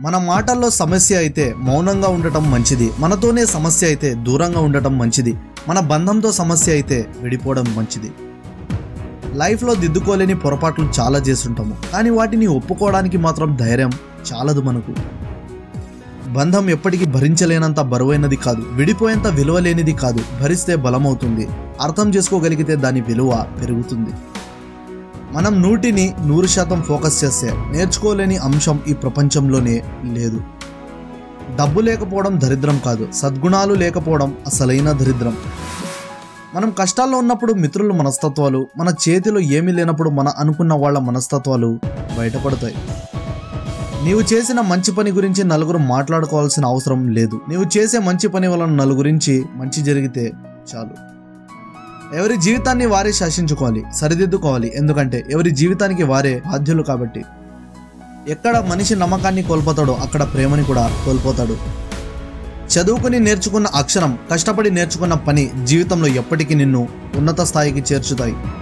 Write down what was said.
మన మాటల్లో సమస్య అయితే మౌనంగా ఉండటం మంచిది మనతోనే సమస్య అయితే దూరంగా ఉండటం మంచిది మన బంధంతో సమస్య అయితే విడిపోవడం మంచిది లైఫ్లో దిద్దుకోలేని పొరపాట్లు చాలా చేస్తుంటాము కానీ వాటిని ఒప్పుకోవడానికి మాత్రం ధైర్యం చాలదు మనకు బంధం ఎప్పటికీ భరించలేనంత బరువైనది కాదు విడిపోయేంత విలువ లేనిది కాదు భరిస్తే బలమవుతుంది అర్థం చేసుకోగలిగితే దాని విలువ పెరుగుతుంది మనం నూటిని నూరు శాతం ఫోకస్ చేస్తే నేర్చుకోలేని అంశం ఈ ప్రపంచంలోనే లేదు డబ్బు లేకపోవడం దరిద్రం కాదు సద్గుణాలు లేకపోవడం అసలైన దరిద్రం మనం కష్టాల్లో ఉన్నప్పుడు మిత్రుల మనస్తత్వాలు మన చేతిలో ఏమీ లేనప్పుడు మన అనుకున్న వాళ్ళ మనస్తత్వాలు బయటపడతాయి నీవు చేసిన మంచి పని గురించి నలుగురు మాట్లాడుకోవాల్సిన అవసరం లేదు నీవు చేసే మంచి పని వలన నలుగురించి మంచి జరిగితే చాలు ఎవరి జీవితాన్ని వారే శాసించుకోవాలి సరిదిద్దుకోవాలి ఎందుకంటే ఎవరి జీవితానికి వారే బాధ్యులు కాబట్టి ఎక్కడ మనిషి నమ్మకాన్ని కోల్పోతాడో అక్కడ ప్రేమని కూడా కోల్పోతాడు చదువుకుని నేర్చుకున్న అక్షరం కష్టపడి నేర్చుకున్న పని జీవితంలో ఎప్పటికీ నిన్ను ఉన్నత స్థాయికి చేర్చుతాయి